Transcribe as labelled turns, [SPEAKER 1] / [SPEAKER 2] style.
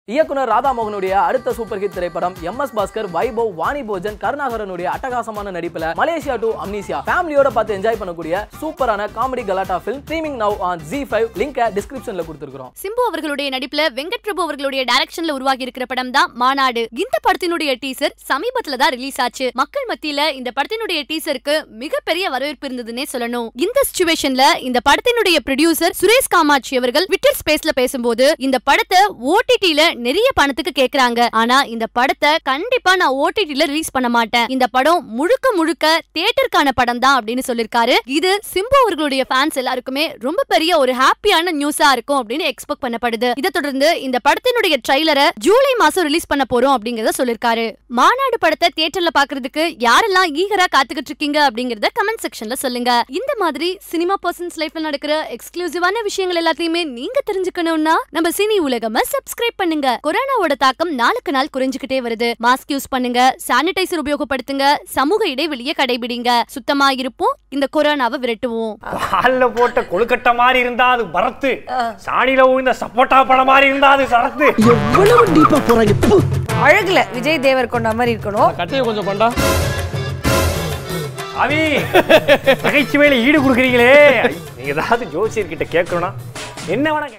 [SPEAKER 1] இயக்குனர் ராதாமோகனுடைய அடுத்த சூப்பர் ஹிட் திரைப்படம் எம் எஸ் பாஸ்கர் வைபவ் வாணி போஜன் கருணாகரனுடைய அட்டகாசமான நடிப்புல மலேசியா டு அம்னீசியா ஃபேமிலியோட பார்த்து என்ஜாய் பண்ணக்கூடிய சூப்பரான காமெடி கலாட்டா film streaming now on Zee five லிங்கை டிஸ்கிரிப்ஷன்ல கொடுத்துருக்கோம்
[SPEAKER 2] சிம்பு அவர்களுடைய நடிப்புல வெங்கட் பிரபு அவர்களுடைய டைரக்ஷன்ல உருவாகி இருக்கிற படம் தான் மாநாடு இந்த படத்தினுடைய டீசர் சமீபத்துல தான் ரிலீஸ் ஆச்சு மக்கள் மத்தியில இந்த படத்தினுடைய டீசருக்கு மிகப்பெரிய வரவேற்பு இருந்ததுன்னே சொல்லணும் இந்த சுச்சுவேஷன்ல இந்த படத்தினுடைய ப்ரொடியூசர் சுரேஷ் காமாட்சி அவர்கள் ட்விட்டர் ஸ்பேஸ்ல பேசும்போது இந்த படத்தை ஓடிடில நிறைய பணத்துக்கு கேக்குறாங்க ஆனா இந்த படத்தை கண்டிப்பா நான் ஓடிடில ரிலீஸ் பண்ண மாட்டேன் இந்த படம் முழுக்க முழுக்க தியேட்டருக்கான படம் தான் அப்படின்னு சொல்லிருக்காரு இது சிம்பு அவர்களுடைய ஃபேன்ஸ் எல்லாருக்குமே ரொம்ப பெரிய ஒரு ஹாப்பியான நியூஸா இருக்கும் அப்படின்னு எக்ஸ்பெக்ட் பண்ணப்படுது இதை தொடர்ந்து இந்த படத்தினுடைய ட்ரைலரை ஜூலை மாசம் ரிலீஸ் பண்ண போறோம் அப்படிங்கறத சொல்லிருக்காரு மாநாடு படத்தை தியேட்டர்ல பாக்குறதுக்கு யாரெல்லாம் ஈகரா காத்துக்கிட்டு இருக்கீங்க அப்படிங்கறத கமெண்ட் செக்ஷன்ல சொல்லுங்க இந்த மாதிரி சினிமா பர்சன்ஸ் லைஃப்ல நடக்கிற எக்ஸ்க்ளூசிவான விஷயங்கள் எல்லாத்தையுமே நீங்க தெரிஞ்சுக்கணும்னா நம்ம சினி உலகம சப்ஸ்கிரைப் பண்ணுங்க கொரோனாவோட தாக்கம் நாளுக்கு நாள் குறைஞ்சுக்கிட்டே வருது மாஸ்க் யூஸ் பண்ணுங்க சானிடைசர் உபயோகப்படுத்துங்க சமூக இடைவெளியை கடைபிடிங்க சுத்தமா இருப்போம் இந்த கொரோனாவை விரட்டுவோம்
[SPEAKER 3] பால்ல போட்ட கொழுக்கட்டை மாதிரி இருந்தா அது பரத்து சாணியில ஊழ்ந்த சப்போட்டா பழம் மாதிரி இருந்தா அது சரத்து
[SPEAKER 4] எவ்வளவு டீப்பா போறாங்க ப்பு.
[SPEAKER 5] அழகுல விஜய் தேவர் கொண்ட மாதிரி இருக்கணும்
[SPEAKER 1] கட்டையை கொஞ்சம் பண்ணா
[SPEAKER 3] அவி நகைச்சுவையில ஈடு கொடுக்குறீங்களே நீங்க ஏதாவது ஜோசியர்கிட்ட கேட்கணும்னா என்ன வேணா